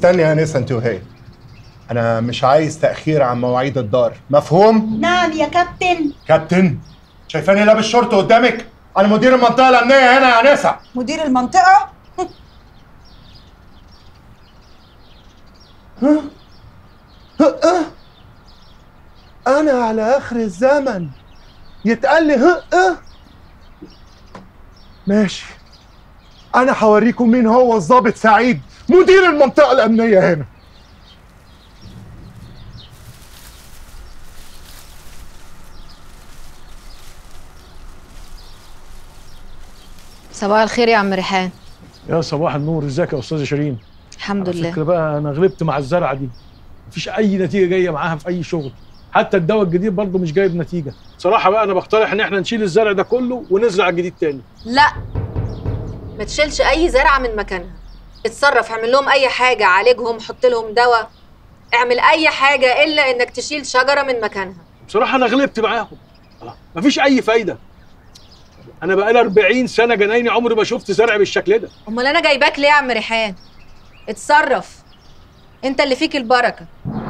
استني يا نسا انت وهي انا مش عايز تاخير عن مواعيد الدار مفهوم نعم يا كابتن كابتن شايفاني لابس شورت قدامك انا مدير المنطقه الامنيه هنا يا نسا مدير المنطقة انا على اخر الزمن يتقال لي ها اه ماشي انا هوريكم مين هو الضابط سعيد مدير المنطقه الامنيه هنا صباح الخير يا عم ريحان يا صباح النور ازيك يا استاذه شيرين الحمد على لله فكره بقى انا غلبت مع الزرعه دي مفيش اي نتيجه جايه معاها في اي شغل حتى الدواء الجديد برضه مش جايب نتيجه صراحه بقى انا بقترح ان احنا نشيل الزرع ده كله ونزرع الجديد تاني لا ما تشيلش اي زرعه من مكانها اتصرف اعمل لهم اي حاجه عالجهم حط لهم دواء اعمل اي حاجه الا انك تشيل شجره من مكانها بصراحه انا غلبت معاهم آه، مفيش اي فايده انا بقالي 40 سنه جنايني عمري ما شفت زرع بالشكل ده امال انا جايباك ليه يا عم ريحان اتصرف انت اللي فيك البركه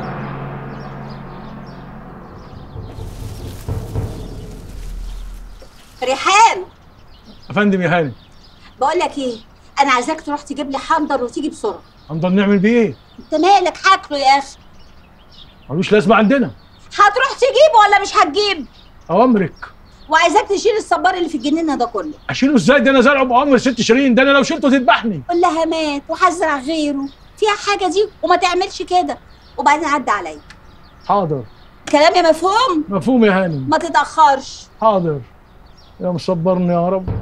ريحان يا فندم يا هاني بقول لك ايه انا عايزاك تروح تجيب لي حنظر وتيجي بسرعه هنفضل نعمل بيه ايه انت مالك هاكله يا اخي ملوش لازمه عندنا هتروح تجيبه ولا مش هتجيب اوامرك وعايزاك تشيل الصبار اللي في الجنينه ده كله اشيله ازاي ده انا زرعه بامر ست شيرين ده انا لو شلته تذبحني قول لها مات وهزرع غيره فيها حاجه دي وما تعملش كده وبعدين عدى عليا حاضر كلامي مفهوم مفهوم يا هاني ما تتاخرش حاضر يا مصبرني يا رب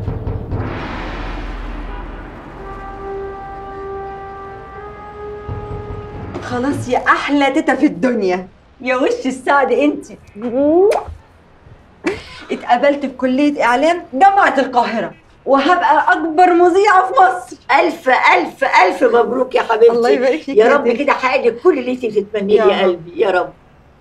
خلاص يا احلى تيتا في الدنيا يا وش السعد انت اتقابلت في كليه اعلام جامعه القاهره وهبقى اكبر مذيعه في مصر ألف ألف ألف مبروك يا حبيبتي الله يبارك فيك يا يا رب تيتا. كده حقق كل اللي انت بتتمنيه يا يا رب. قلبي يا رب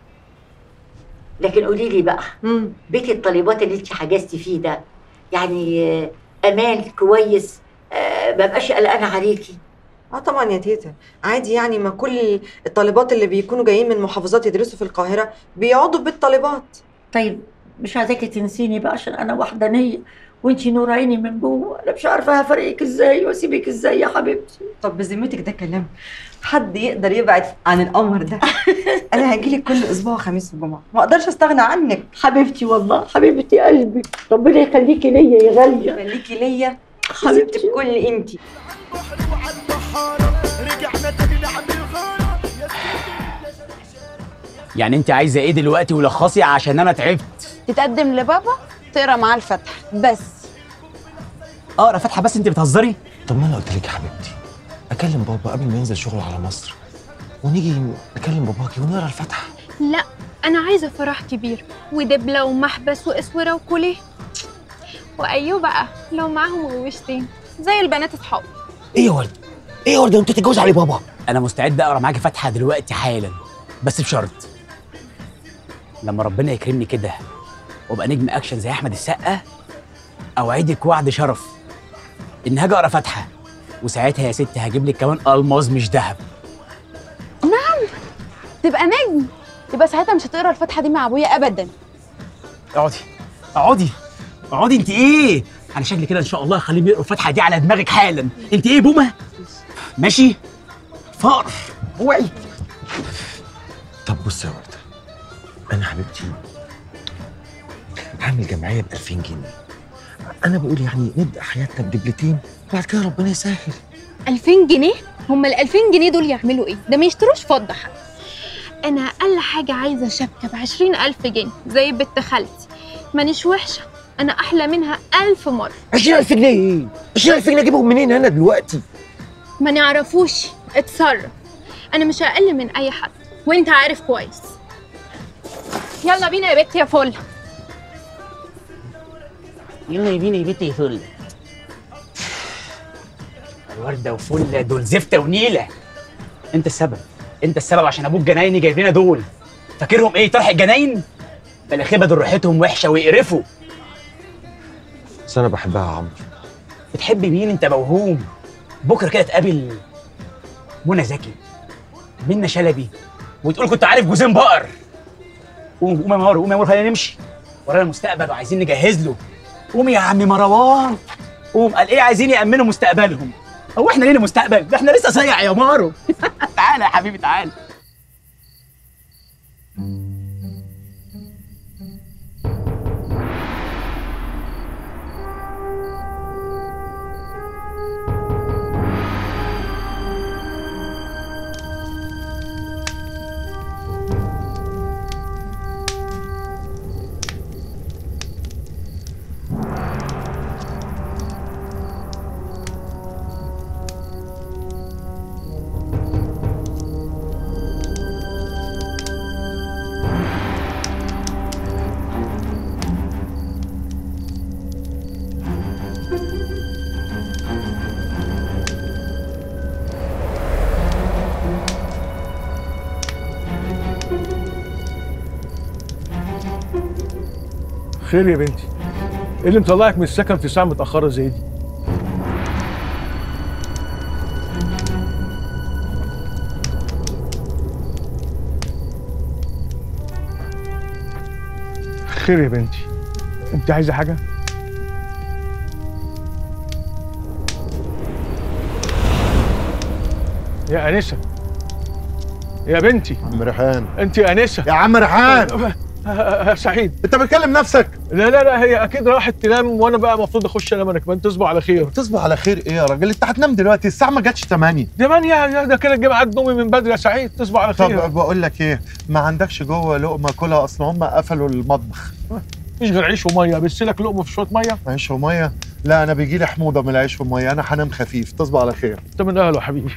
لكن قولي لي بقى مم. بيت الطالبات اللي انت حجزتي فيه ده يعني آه، امان كويس آه، ما بقاش قلقانه عليكي اه طبعا يا تيتا عادي يعني ما كل الطالبات اللي بيكونوا جايين من محافظات يدرسوا في القاهره بيقعدوا في بيت طالبات طيب مش عايزاكي تنسيني بقى عشان انا وحدانيه وانتي نور عيني من جوه انا مش عارفه هفرقك ازاي واسيبك ازاي يا حبيبتي طب بذمتك ده كلام حد يقدر يبعد عن القمر ده انا هجيلك كل اسبوع خميس وجمعه ما اقدرش استغنى عنك حبيبتي والله حبيبتي قلبي ربنا يخليكي ليا يا غاليه خليكي ليا حبيبتي. حبيبتي بكل انتي يعني انت عايزه ايه دلوقتي ولخصي عشان انا تعبت تتقدم لبابا تقرا معاه الفتح بس اقرا فاتحه بس انت بتهزري طب ما انا قلت لك يا حبيبتي اكلم بابا قبل ما ينزل شغله على مصر ونيجي نكلم باباكي ونقرا الفاتحه لا أنا عايزة فرح كبير ودبلة ومحبس وإسورة وكوليه وأيوه بقى لو معاهم غوشتين زي البنات أصحابي ايه يا ورده ايه يا ورده انت تتجوز علي بابا انا مستعد اقرا معاكي فاتحه دلوقتي حالا بس بشرط لما ربنا يكرمني كده وابقى نجم اكشن زي احمد السقا اوعدك وعد شرف ان هاجي اقرا فاتحه وساعتها يا ست هجيب لك كمان الماظ مش ذهب تبقى نجم يبقى ساعتها مش هتقرا الفتحه دي مع ابويا ابدا اقعدي اقعدي اقعدي انت ايه انا شكلي كده ان شاء الله هخليهم يقروا الفاتحه دي على دماغك حالا انت ايه بومه ماشي فقر اوعي طب بص يا ورده انا حبيبتي هعمل جمعيه ب 2000 جنيه انا بقول يعني نبدا حياتنا بدبلتين وبعد كده ربنا يسهل 2000 جنيه هما ال 2000 جنيه دول يعملوا إيه؟ ده ما يشتروش فضة حتى أنا أقل حاجة عايزة شبكة ب 20000 جنيه زي بنت خالتي مانيش وحشة أنا أحلى منها ألف مرة 20000 جنيه ايه 20000 جنيه اجيبهم منين انا دلوقتي ما نعرفوش اتصرف أنا مش أقل من أي حد وأنت عارف كويس يلا بينا يا بت يا فل يلا يا بينا يا بنتي يا فل الوردة وفلة دول زفتة ونيلة انت السبب انت السبب عشان ابوك جنايني جايب لنا دول فاكرهم ايه طرح الجناين بلاخيبة دول ريحتهم وحشة ويقرفوا بس انا بحبها يا عمرو بتحب مين انت موهوم بكرة كده تقابل منى زكي منة شلبي وتقول كنت عارف جوزين بقر قوم قوم يا مروه قوم يا مروه خلينا نمشي ورانا المستقبل وعايزين نجهز له قوم يا عم مروان قوم قال ايه عايزين يامنوا مستقبلهم هو احنا لينا مستقبل ده احنا لسه صيع يا مارو تعالى يا حبيبي تعالى خير يا بنتي ايه اللي مطلعك من السكن في ساعه متاخره زي دي خير يا بنتي انت عايزه حاجه يا انسه يا بنتي عم ريحان انت يا انسه يا عم ريحان سعيد انت بتكلم نفسك لا لا لا هي اكيد راحت تنام وانا بقى المفروض اخش انام انا كمان تصبح على خير تصبح على خير ايه يا راجل انت هتنام دلوقتي الساعه ما جاتش 8 زمان يا يا ده كده جه ميعاد نومي من بدري يا سعيد تصبح على خير طب بقول لك ايه ما عندكش جوه لقمه كلها اصل هم قفلوا المطبخ مفيش غير عيش وميه بس لك لقمه في شويه ميه عيش وميه لا انا بيجي لي حموضه من العيش والميه انا هنام خفيف تصبح على خير انت من اهله يا حبيبي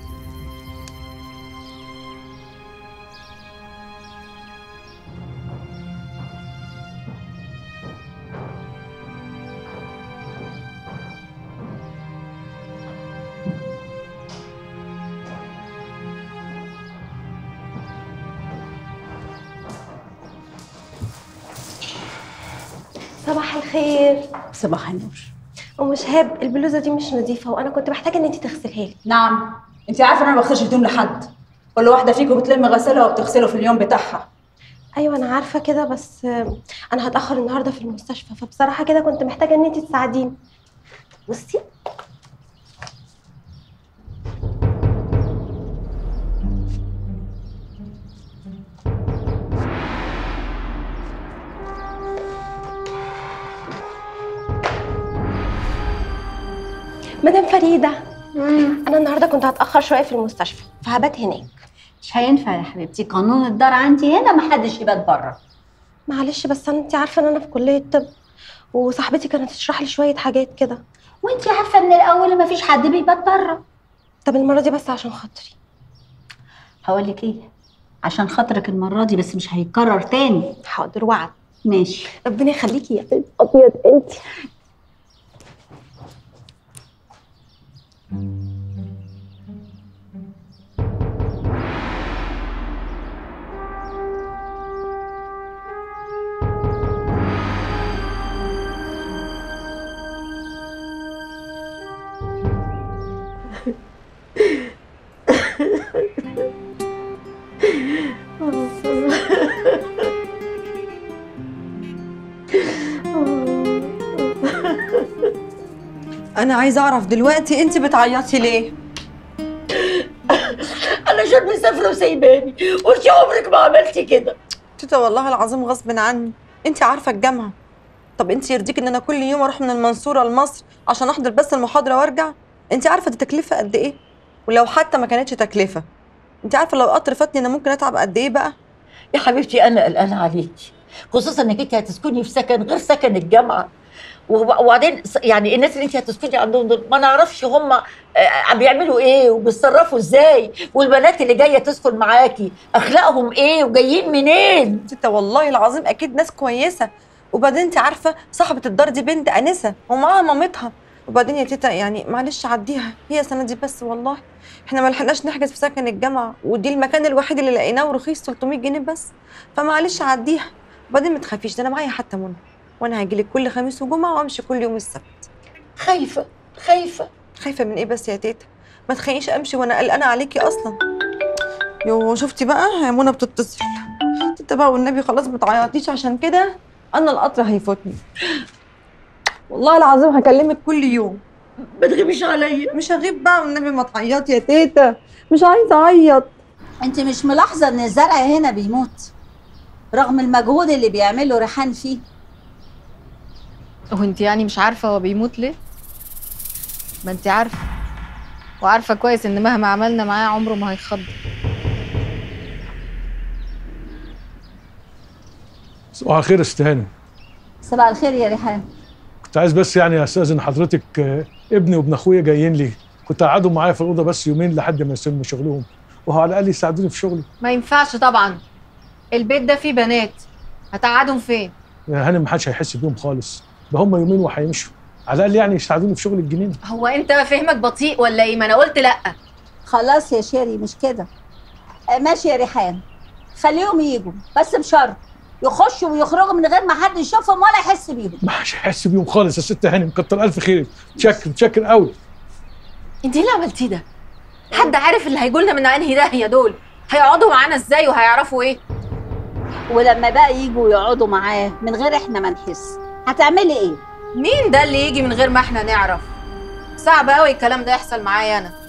صباح الخير صباح النور ام شهاب البلوزه دي مش نظيفه وانا كنت محتاجه ان انت تغسلها لي نعم انت عارفه ان انا ما بغسلش هدوم لحد كل واحده فيكم بتلم غسالها وبتغسله في اليوم بتاعها ايوه انا عارفه كده بس آه، انا هتاخر النهارده في المستشفى فبصراحه كده كنت محتاجه ان انت تساعديني بصي مدام فريده انا النهارده كنت هتاخر شويه في المستشفى فهبات هناك مش هينفع يا حبيبتي قانون الدار عندي هنا محدش يبات بره معلش بس انا انت عارفه ان انا في كليه طب وصاحبتي كانت تشرح لي شويه حاجات كده وانت عارفه من الاول مفيش حد بيبات بره طب المره دي بس عشان خاطري هقول لك ايه عشان خاطرك المره دي بس مش هيتكرر تاني حاضر وعد ماشي ربنا يخليكي يا قلب ابيض انت انا عايزه اعرف دلوقتي انت بتعيطي ليه علشان مسافره وسايباني وانت عمرك ما عملتي كده تيتا والله العظيم غصب عني انت عارفه الجامعه طب انت يرضيك ان انا كل يوم اروح من المنصوره لمصر عشان احضر بس المحاضره وارجع انت عارفه دي تكلفه قد ايه ولو حتى ما كانتش تكلفه انت عارفه لو قطر فاتني انا ممكن اتعب قد ايه بقى يا حبيبتي انا قلقانه عليكي خصوصا انك انت هتسكني في سكن غير سكن الجامعه وب- وبعدين س- يعني الناس اللي انت هتسكني عندهم دول ما نعرفش هم آه، بيعملوا ايه وبيتصرفوا ازاي والبنات اللي جايه تسكن معاكي اخلاقهم ايه وجايين منين تيتا والله العظيم اكيد ناس كويسه وبعدين انت عارفه صاحبه الدار دي بنت انسه ومعاها مامتها وبعدين يا تيتا يعني معلش عديها هي سنه دي بس والله احنا ما لحقناش نحجز في سكن الجامعه ودي المكان الوحيد اللي لقيناه ورخيص 300 جنيه بس فمعلش عديها وبعدين ما تخافيش ده انا معايا حتى منى وانا هاجي لك كل خميس وجمعه وامشي كل يوم السبت خايفه خايفه خايفه من ايه بس يا تيتا ما تخلينيش امشي وانا قلقانه عليكي اصلا يو شفتي بقى يا منى بتتصل تيتا بقى والنبي خلاص ما تعيطيش عشان كده انا القطر هيفوتني والله العظيم هكلمك كل يوم ما تغيبيش عليا مش هغيب بقى والنبي ما تعيطي يا تيتا مش عايزه اعيط انت مش ملاحظه ان الزرع هنا بيموت رغم المجهود اللي بيعمله ريحان فيه هو انت يعني مش عارفه هو بيموت ليه ما انت عارفه وعارفه كويس ان مهما عملنا معاه عمره ما هيخض صباح الخير يا ست هانم صباح الخير يا ريحان كنت عايز بس يعني استاذن حضرتك آه، ابني وابن اخويا جايين لي كنت قعدوا معايا في الاوضه بس يومين لحد ما يسلموا شغلهم وهو على الاقل يساعدوني في شغلي ما ينفعش طبعا البيت ده فيه بنات هتقعدهم فين يا هانم ما حدش هيحس بيهم خالص ده هم يومين وهيمشوا على الاقل يعني يساعدوني في شغل الجنينه هو انت فهمك بطيء ولا ايه ما انا قلت لا خلاص يا شيري مش كده آه، ماشي يا ريحان خليهم يجوا بس بشرط يخشوا ويخرجوا من غير ما حد يشوفهم ولا يحس بيهم ما حدش هيحس بيهم خالص يا ست هانم كتر الف خيرك متشكر متشكر قوي انت ايه اللي عملتيه ده حد عارف اللي هيجولنا من انهي داهيه دول هيقعدوا معانا ازاي وهيعرفوا ايه ولما بقى يجوا يقعدوا معاه من غير احنا ما نحس هتعملي ايه مين ده اللي يجي من غير ما احنا نعرف صعب قوي الكلام ده يحصل معايا انا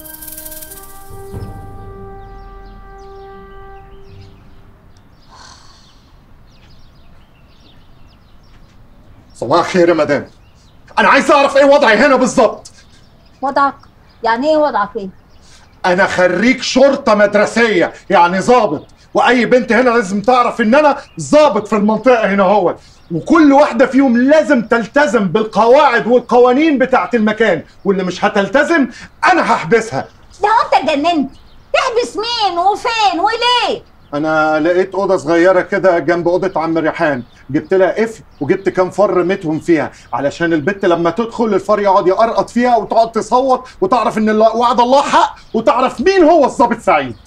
صباح الخير يا مدام انا عايز اعرف ايه وضعي هنا بالظبط وضعك يعني ايه وضعك ايه انا خريج شرطه مدرسيه يعني ضابط واي بنت هنا لازم تعرف ان انا ضابط في المنطقه هنا هو وكل واحده فيهم لازم تلتزم بالقواعد والقوانين بتاعت المكان واللي مش هتلتزم انا هحبسها ده هو انت اتجننت تحبس مين وفين وليه انا لقيت اوضه صغيره كده جنب اوضه عم ريحان جبت لها قفل وجبت كام فر رميتهم فيها علشان البت لما تدخل الفار يقعد يقرقط فيها وتقعد تصوت وتعرف ان الله- وعد الله حق وتعرف مين هو الضابط سعيد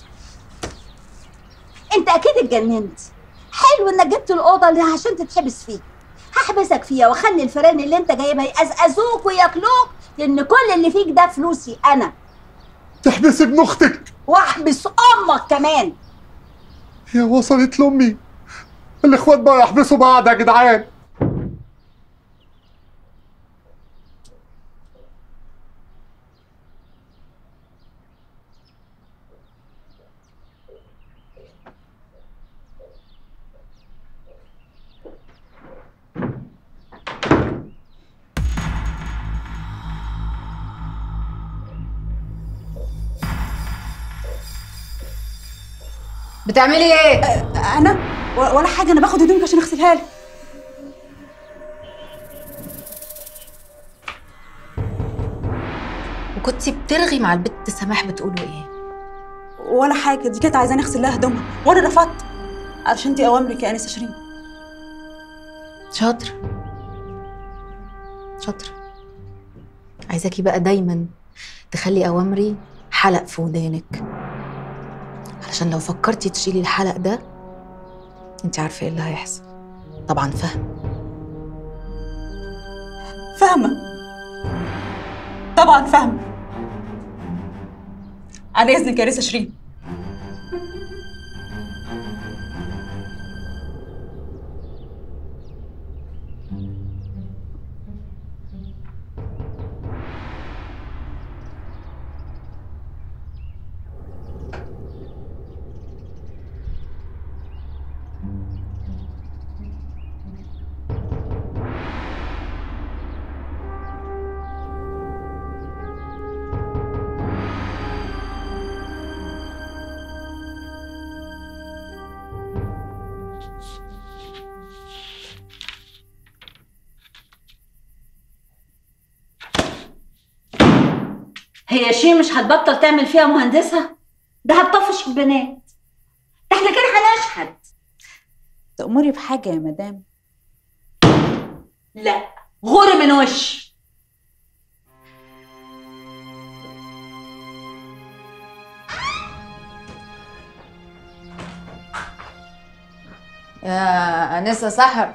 انت اكيد اتجننت حلو انك جبت الاوضه اللي عشان تتحبس فيها هحبسك فيها واخلي الفيران اللي انت جايبها يقزقزوك وياكلوك لان كل اللي فيك ده فلوسي انا تحبس ابن اختك واحبس امك كمان هي وصلت لامي الاخوات بقى يحبسوا بعض يا جدعان بتعملي ايه انا و- ولا حاجه انا باخد هدومك عشان اغسلها لك وكنتي بترغي مع البت سماح بتقولوا ايه ولا حاجه دي كانت عايزاني اغسل لها هدومها وانا رفضت علشان دي اوامرك يا انسه شيرين شاطر شاطر عايزاكي بقى دايما تخلي اوامري حلق في ودانك علشان لو فكرتي تشيلي الحلق ده انت عارفه ايه اللي هيحصل طبعا فاهم فاهمه طبعا فاهمه على اذنك يا انسه شيرين هي شي مش هتبطل تعمل فيها مهندسة ده هتطفش البنات ده احنا كده هنشحت تأمري بحاجة يا مدام لا غور من وش يا انسه سحر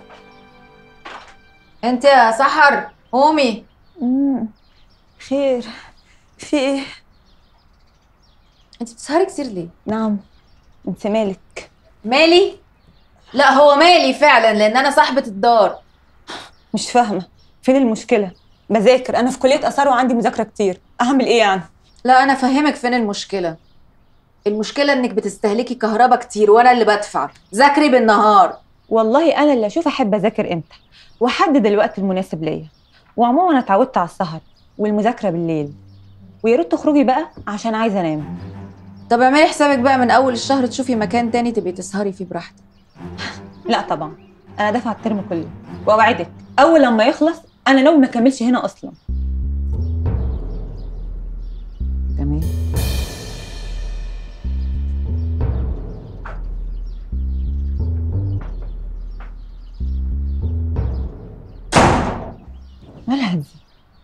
انت يا سحر قومي خير في ايه انت بتسهري كتير ليه نعم انت مالك مالي لا هو مالي فعلا لان انا صاحبه الدار مش فاهمه فين المشكله بذاكر انا في كليه اثار وعندي مذاكره كتير اعمل ايه يعني لا انا فاهمك فين المشكله المشكله انك بتستهلكي كهرباء كتير وانا اللي بدفع ذاكري بالنهار والله انا اللي اشوف احب اذاكر امتى واحدد الوقت المناسب ليا وعموما انا اتعودت على السهر والمذاكره بالليل ويا ريت تخرجي بقى عشان عايزه انام طب اعملي حسابك بقى من اول الشهر تشوفي مكان تاني تبقي تسهري فيه براحتك لا طبعا انا دافعه الترم كله واوعدك اول لما يخلص انا ناوي ما اكملش هنا اصلا تمام مالها دي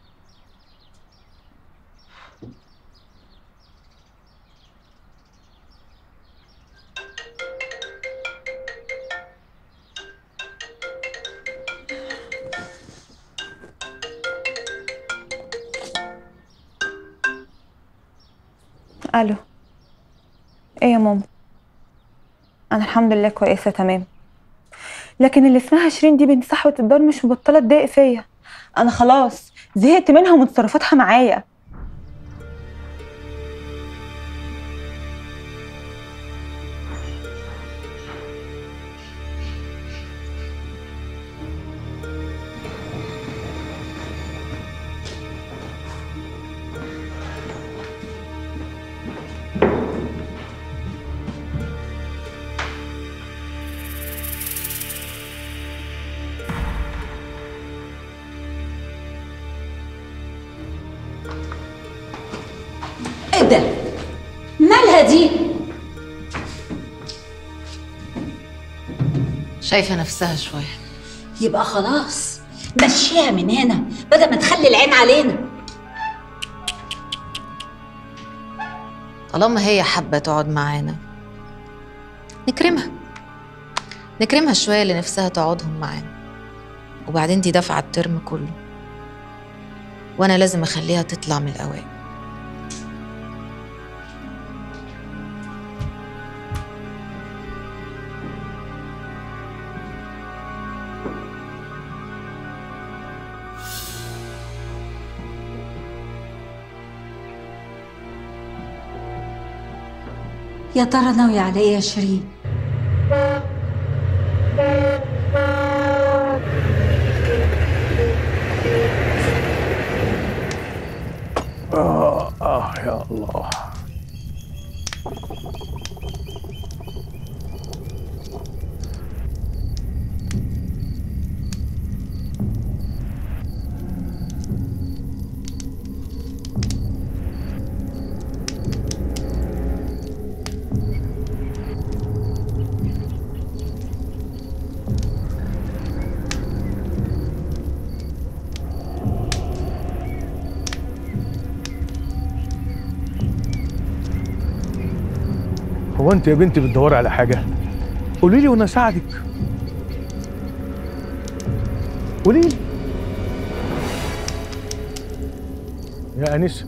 الو ايه يا ماما انا الحمد لله كويسه تمام لكن اللي اسمها شيرين دي بنت صاحبه الدار مش مبطله تضايق فيا انا خلاص زهقت منها ومن تصرفاتها معايا ايه ده مالها دي شايفه نفسها شويه يبقى خلاص مشيها من هنا بدل ما تخلي العين علينا طالما هي حابه تقعد معانا نكرمها نكرمها شويه اللي نفسها تقعدهم معانا وبعدين دي دافعه الترم كله وانا لازم اخليها تطلع من الاوائل يا ترى ناوية على ايه يا شيرين آه, آه يا الله هو انت يا بنتي بتدوري على حاجه قولي لي وانا اساعدك قولي لي يا انسه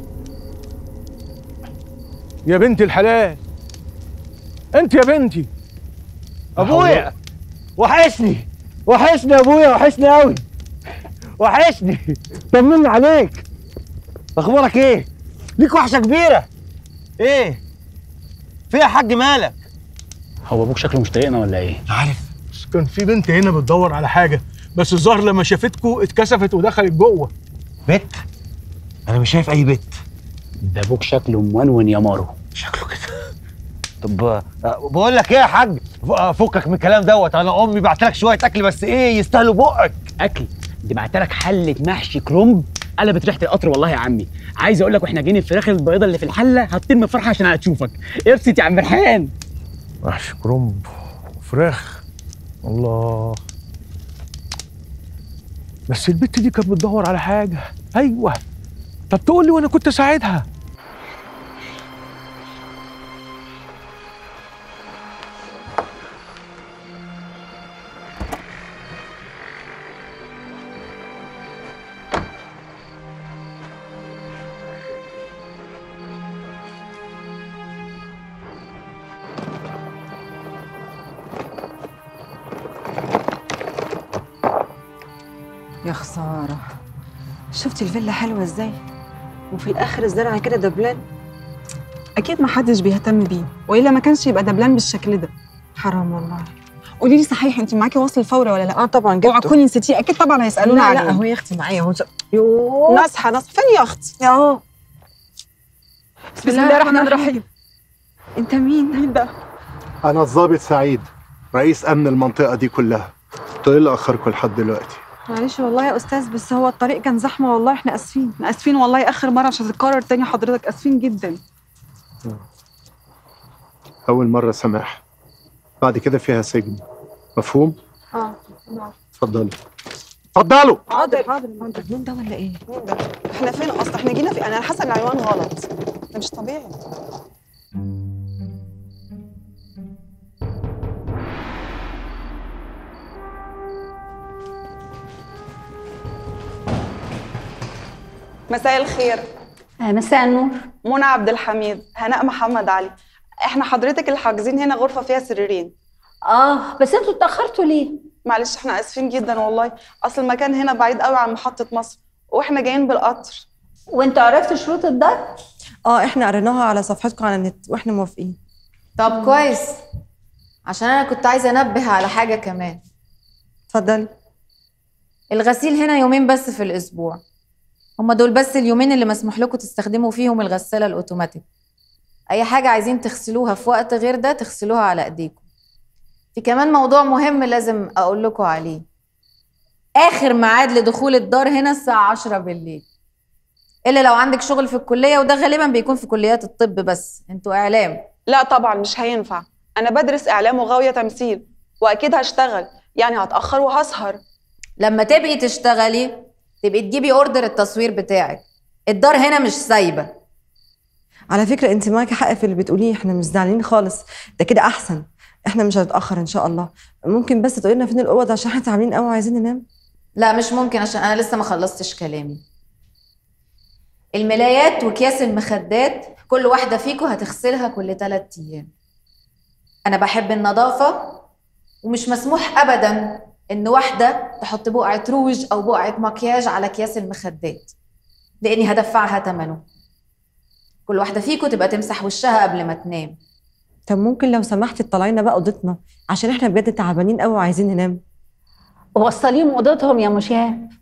يا بنت الحلال انت يا بنتي ابويا وحشني وحشني يا ابويا وحشني قوي وحشني طمني عليك اخبارك ايه ليك وحشه كبيره ايه في يا حاج مالك هو ابوك شكله مش طايقنا ولا ايه عارف بس كان في بنت هنا بتدور على حاجه بس الظاهر لما شافتكوا اتكسفت ودخلت جوه بت انا مش شايف اي بت ده ابوك شكله مونون يا مارو شكله كده طب آه، بقول لك ايه يا حاج ف- آه، فكك من الكلام دوت انا امي بعت لك شويه اكل بس ايه يستاهلوا بقك اكل دي بعت لك حله محشي كرنب قلبت ريحه القطر والله يا عمي عايز اقول لك واحنا جايين الفراخ البيضه اللي في الحله هتطير من الفرحه عشان هتشوفك ابسط يا عم ريحان محشي كرنب وفراخ الله بس البت دي كانت بتدور على حاجه ايوه طب تقول لي وانا كنت اساعدها يا خساره شفتي الفيلا حلوه ازاي وفي الاخر الزرع كده دبلان اكيد ما حدش بيهتم بيه والا ما كانش يبقى دبلان بالشكل ده حرام والله قولي لي صحيح انت معاكي وصل فوري ولا لا اه طبعا جبته اوعى تكوني نسيتيه اكيد طبعا هيسالونا لا عليه لا هو يا اختي معايا هو يوه نصحى نصحى فين يا اختي اهو بسم الله الرحمن الرحيم انت مين مين ده انا الضابط سعيد رئيس امن المنطقه دي كلها انتوا ايه اللي اخركم لحد دلوقتي معلش والله يا استاذ بس هو الطريق كان زحمه والله احنا اسفين احنا اسفين والله اخر مره مش هتتكرر تاني حضرتك اسفين جدا اول مره سماح بعد كده فيها سجن مفهوم اه اتفضلوا اتفضلوا حاضر حاضر حاضر مين ده ولا ايه مين ده احنا فين اصلا احنا جينا في انا حاسه العنوان غلط ده مش طبيعي مساء الخير مساء النور منى عبد الحميد هناء محمد علي احنا حضرتك اللي حاجزين هنا غرفه فيها سريرين اه بس انتوا اتاخرتوا ليه معلش احنا اسفين جدا والله اصل المكان هنا بعيد قوي عن محطه مصر واحنا جايين بالقطر وانت عرفت شروط الدار اه احنا قريناها على صفحتكم على النت واحنا موافقين طب كويس عشان انا كنت عايزه انبه على حاجه كمان اتفضلي الغسيل هنا يومين بس في الاسبوع هما دول بس اليومين اللي مسموح لكم تستخدموا فيهم الغساله الاوتوماتيك اي حاجه عايزين تغسلوها في وقت غير ده تغسلوها على ايديكم في كمان موضوع مهم لازم اقول لكم عليه اخر ميعاد لدخول الدار هنا الساعه 10 بالليل الا لو عندك شغل في الكليه وده غالبا بيكون في كليات الطب بس انتوا اعلام لا طبعا مش هينفع انا بدرس اعلام وغاويه تمثيل واكيد هشتغل يعني هتاخر وهسهر لما تبقي تشتغلي تبقي تجيبي اوردر التصوير بتاعك الدار هنا مش سايبه على فكره انت معاكي حق في اللي بتقوليه احنا مش زعلانين خالص ده كده احسن احنا مش هنتاخر ان شاء الله ممكن بس تقولي لنا فين الاوض عشان احنا تعبانين قوي وعايزين ننام لا مش ممكن عشان انا لسه ما خلصتش كلامي الملايات واكياس المخدات كل واحده فيكم هتغسلها كل 3 ايام انا بحب النظافه ومش مسموح ابدا ان واحده تحط بقعه روج او بقعه مكياج على اكياس المخدات لاني هدفعها ثمنه كل واحده فيكم تبقى تمسح وشها قبل ما تنام طب ممكن لو سمحتي تطلعينا بقى اوضتنا عشان احنا بجد تعبانين قوي وعايزين ننام وصليهم اوضتهم يا مشاب